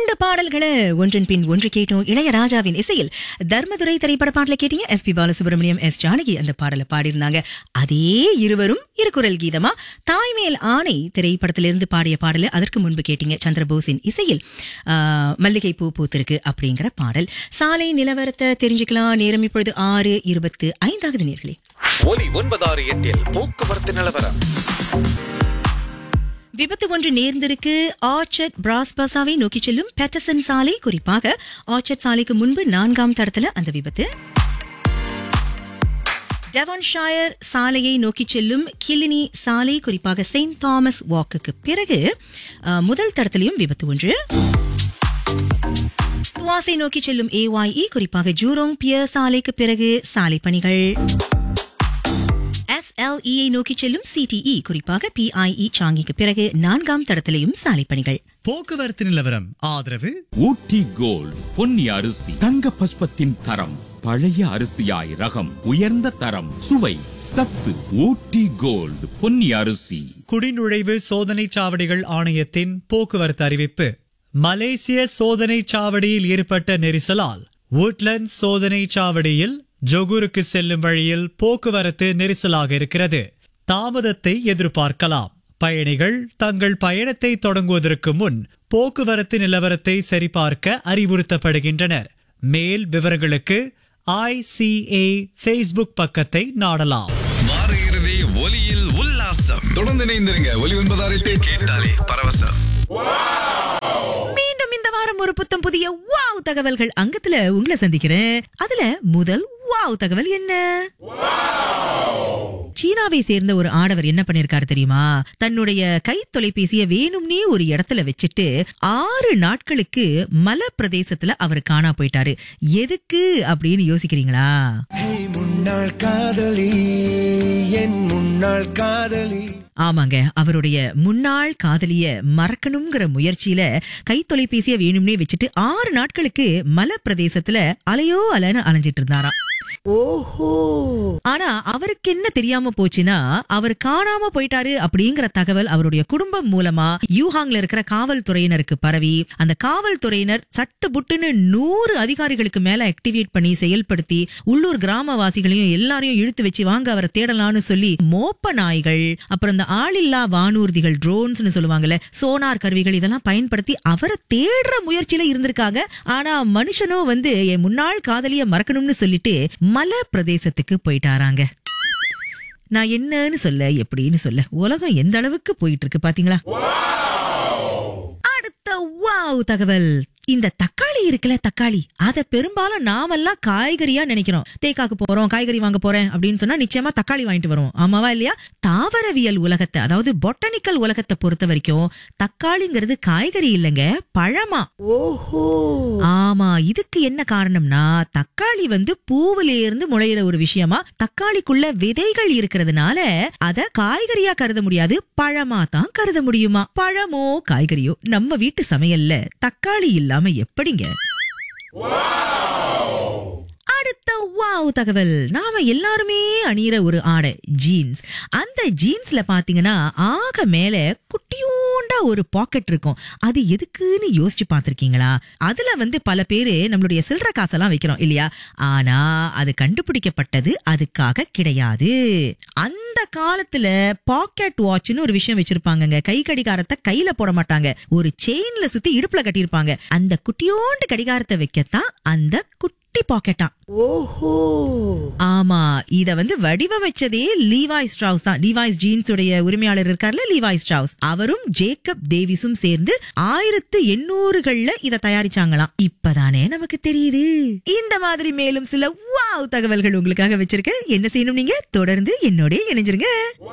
இரண்டு பாடல்களை ஒன்றன் பின் ஒன்று கேட்டோம் இளையராஜாவின் இசையில் தர்மதுரை திரைப்பட பாடலை கேட்டீங்க S P Balasubrahmanyam S Janaki அந்த பாடலை பாடியிருந்தாங்க அதே இருவரும் இருகுரல் கீதமா தாய்மேல் ஆணை திரைப்படத்திலிருந்து பாடிய பாடலை அதற்கு முன்பு கேட்டீங்க சந்திரபோஸின் இசையில் ஆ, மல்லிகை பூ பூத்திருக்கு அப்படிங்கிற பாடல் சாலை நிலவரத்தை தெரிஞ்சுக்கலாம் நேரம் இப்பொழுது ஆறு இருபத்து ஐந்தாவது நேர்களே ஒலி ஒன்பதாறு எட்டில் போக்குவரத்து நிலவரம் விபத்து ஒன்று நேர்ந்திருக்கு ஆர்ச்சர்ட் பிராஸ் பசாவை நோக்கி செல்லும் பேட்டசன் சாலை குறிப்பாக ஆர்ச்சர்ட் சாலைக்கு முன்பு நான்காம் தடத்துல அந்த விபத்து டெவான்ஷாயர் சாலையை நோக்கி செல்லும் கிளினி சாலை குறிப்பாக செயின்ட் தாமஸ் வாக்குக்கு பிறகு அஹ், முதல் தடத்திலையும் விபத்து ஒன்று துவாசை நோக்கி செல்லும் ஏஒய்இ குறிப்பாக ஜூரோங் பியர் சாலைக்கு பிறகு சாலை பணிகள் எஸ்எல்இயை நோக்கி செல்லும் சிடிஇ குறிப்பாக பிஐஇ சாங்கிக்கு பிறகு நான்காம் தடத்திலையும் சாலை பணிகள் போக்குவரத்து நிலவரம் ஆதரவு ஊட்டி கோல்ட் பொன்னி அரிசி தங்க பஸ்பத்தின் தரம் பழைய அரிசியாய் ரகம் உயர்ந்த தரம் சுவை சத்து ஊட்டி கோல்ட் பொன்னி அரிசி குடிநுழைவு சோதனை சாவடிகள் ஆணையத்தின் போக்குவரத்து அறிவிப்பு மலேசிய சோதனை சாவடியில் ஏற்பட்ட நெரிசலால் woodlands சோதனை சாவடியில் ஜொகூருக்கு செல்லும் வழியில் போக்குவரத்து நெரிசலாக இருக்கிறது தாமதத்தை எதிர்பார்க்கலாம் பயணிகள் தங்கள் பயணத்தை தொடங்குவதற்கு முன் போக்குவரத்து நிலவரத்தை சரிபார்க்க அறிவுறுத்தப்படுகின்றனர் மேல் விவரங்களுக்கு ஐசிஏ ஃபேஸ்புக் பக்கத்தை நாடலாம் வார இறுதி ஒலியில் உல்லாசம் தொடர்ந்து இணைந்திருங்க ஒலி ஒன்பதாறு எட்டு கேட்டாலே பரவசம் மீண்டும் இந்த வாரம் ஒரு புத்தம் புதிய வாவ் தகவல்கள் அங்கத்துல உங்களை சந்திக்கிறேன் அதுல முதல் வாவ் தகவல் என்ன சீனாவை சேர்ந்த ஒரு ஆடவர் என்ன பண்ணிருக்காரு தெரியுமா தன்னுடைய கை தொலைபேசிய வேணும்னே ஒரு இடத்துல வச்சுட்டு ஆறு நாட்களுக்கு மலை பிரதேசத்துல அவர் காணா போயிட்டாரு எதுக்கு அப்படின்னு யோசிக்கிறீங்களா ஹேய் முன்னாள் காதலி என் முன்னாள் காதலி ஆமாங்க அவருடைய முன்னாள் காதலிய மறக்கணுங்கிற முயற்சியில கை தொலைபேசிய வேணும்னே வச்சுட்டு ஆறு நாட்களுக்கு மலை பிரதேசத்துல அலையோ அலைன்னு அலைஞ்சிட்டு இருந்தாராம் ஓஹோ ஆனா அவருக்கு என்ன தெரியாம போச்சுன்னா அவர் காணாம போயிட்டாரு அப்படிங்கிற தகவல் அவருடைய குடும்பம் மூலமா யூஹாங்ல இருக்கிற காவல்துறையினருக்கு பரவி அந்த காவல்துறையினர் சட்டு புட்டுன்னு நூறு அதிகாரிகளுக்கு மேல ஆக்டிவேட் பண்ணி செயல்படுத்தி உள்ளூர் கிராமவாசிகளையும் எல்லாரையும் இழுத்து வச்சு வாங்க அவரை தேடலாம்னு சொல்லி மோப்ப நாய்கள் அப்புறம் இந்த ஆளில்லா வானூர்திகள் ட்ரோன்ஸ்னு சொல்லுவாங்கல்ல சோனார் கருவிகள் இதெல்லாம் பயன்படுத்தி அவரை தேடுற முயற்சியில இருந்திருக்காங்க ஆனா மனுஷனும் வந்து என் முன்னாள் காதலிய மறக்கணும்னு சொல்லிட்டு மலை பிரதேசத்துக்கு போயிட்டாராங்க நான் என்னன்னு சொல்ல எப்படின்னு சொல்ல உலகம் எந்த அளவுக்கு போயிட்டு இருக்கு பாத்தீங்களா அடுத்த வாவ் தகவல் இந்த தக்காளி இருக்குல்ல தக்காளி அத பெரும்பாலும் நாமெல்லாம் காய்கறியா நினைக்கிறோம் தேக்காக்கு போறோம் காய்கறி வாங்க போறேன் அப்படின்னு சொன்னா நிச்சயமா தக்காளி வாங்கிட்டு வரோம் ஆமாவா இல்லையா தாவரவியல் உலகத்தை அதாவது பொட்டனிக்கல் உலகத்தை பொறுத்த வரைக்கும் தக்காளிங்கிறது காய்கறி இல்லைங்க பழமா ஓஹோ ஆமா இதுக்கு என்ன காரணம்னா தக்காளி வந்து பூவில இருந்து முளையிற ஒரு விஷயமா தக்காளிக்குள்ள விதைகள் இருக்கிறதுனால அத காய்கறியா கருத முடியாது பழமா தான் கருத முடியுமா பழமோ காய்கறியோ நம்ம வீட்டு சமையல்ல தக்காளி இல்லாம எப்படிங்க அடுத்த வாவ் தகவல் நாம எல்லாருமே அணியிற ஒரு ஆடை ஜீன்ஸ் அந்த ஜீன்ஸ்ல பாத்தீங்கன்னா ஆக மேல குட்டியூண்டா ஒரு பாக்கெட் இருக்கும் அது எதுக்குன்னு யோசிச்சு பார்த்திருக்கீங்களா அதுல வந்து பல பேரு நம்மளுடைய சில்லற காசெல்லாம் வைக்கிறோம் இல்லையா ஆனா அது கண்டுபிடிக்கப்பட்டது அதுக்காக கிடையாது அந்த காலத்துல பாக்கெட் வாட்ச்னு ஒரு விஷயம் வச்சிருப்பாங்கங்க கை கடிகாரத்தை கையில போட மாட்டாங்க ஒரு செயின்ல சுத்தி இடுப்புல கட்டியிருப்பாங்க அந்த குட்டியோண்டு கடிகாரத்தை வைக்கத்தான் அந்த குட்டி பாக்கெட்டா ஓஹோ ஆமா இத வந்து வடிவமைச்சதே லீவாய் ஸ்ட்ரவுஸ் தான் லீவாய்ஸ் ஜீன்ஸ் உடைய உரிமையாளர் இருக்கார்ல லீவாய் ஸ்ட்ரவுஸ் அவரும் ஜேக்கப் டேவிஸும் சேர்ந்து ஆயிரத்து எண்ணூறுகள்ல இத தயாரிச்சாங்களாம் இப்பதானே நமக்கு தெரியுது இந்த மாதிரி மேலும் சில வாவ் தகவல்கள் உங்களுக்காக வச்சிருக்கேன் என்ன செய்யணும் நீங்க தொடர்ந்து என்னோட இணைஞ்சிருங்க